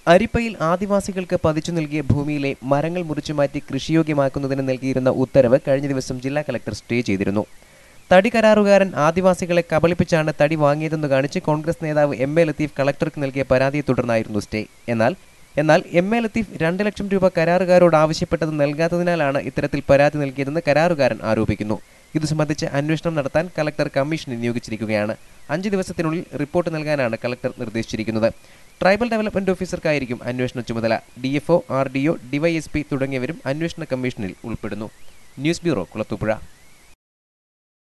അരിപ്പയിൽ ആദിവാസികൾക്ക് പതിച്ചു നൽകിയ ഭൂമിയിലെ മരങ്ങൾ മുറിച്ചുമാറ്റി കൃഷിയോഗ്യമാക്കുന്നതിന് നൽകിയിരുന്ന ഉത്തരവ് കഴിഞ്ഞ ദിവസം ജില്ലാ കലക്ടർ സ്റ്റേ ചെയ്തിരുന്നു തടി കരാറുകാരൻ ആദിവാസികളെ കബളിപ്പിച്ചാണ് തടി വാങ്ങിയതെന്ന് കാണിച്ച് കോൺഗ്രസ് നേതാവ് എം എ ലത്തീഫ് കളക്ടർക്ക് നൽകിയ പരാതിയെ തുടർന്നായിരുന്നു സ്റ്റേ എന്നാൽ എന്നാൽ എം എ ലത്തീഫ് രണ്ട് ലക്ഷം രൂപ കരാറുകാരോട് ആവശ്യപ്പെട്ടത് നൽകാത്തതിനാലാണ് ഇത്തരത്തിൽ പരാതി നൽകിയതെന്ന് കരാറുകാരൻ ആരോപിക്കുന്നു ഇത് സംബന്ധിച്ച് അന്വേഷണം നടത്താൻ കലക്ടർ കമ്മീഷനെ നിയോഗിച്ചിരിക്കുകയാണ് അഞ്ച് ദിവസത്തിനുള്ളിൽ റിപ്പോർട്ട് നൽകാനാണ് കലക്ടർ നിർദ്ദേശിച്ചിരിക്കുന്നത് ട്രൈബൽ ഡെവലപ്മെന്റ് ഓഫീസർക്കായിരിക്കും അന്വേഷണ ചുമതല D F O R D O DYSP തുടങ്ങിയവരും അന്വേഷണ കമ്മീഷനിൽ ഉൾപ്പെടുന്നു ന്യൂസ് ബ്യൂറോ കുളത്തൂപ്പുഴ